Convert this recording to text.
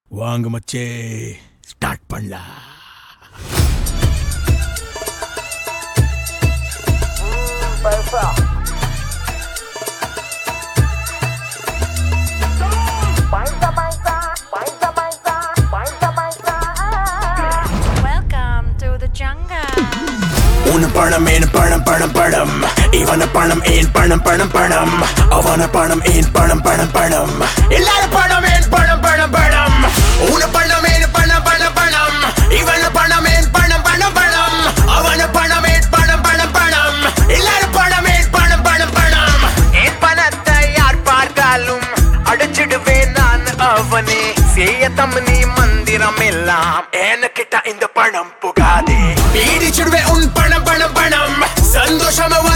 வாங்க மச்சே ஸ்டார்ட் பண்ணலாம் Welcome to the jungle. உன் பணம் ஏன் பணம் பணம் பணம் இவன பணம் ஏன் பணம் பணம் பணம் அவன பணம் ஏன் பணம் பணம் பணம் எல்லாரும் பணம் ஏன் பணம் பணம் பணம் உன் பணம் ஏன் பணம் பணம் பணம் இவன பணம் ஏன் பணம் பணம் பணம் அவன பணம் ஏன் பணம் பணம் பணம் எல்லாரும் பணம் ஏன் பணம் பணம் பணம் என் பணத்தை யார் பார்த்தாலும் அடிச்சிடுவேன் நான் அவனே சேயத்தம் நீ மந்திரம் எல்லாம் என்கிட்ட இந்த பணம் புகாதே பீடிச்சிடுவே உன் பணம் பணம் பணம் சந்தோஷமா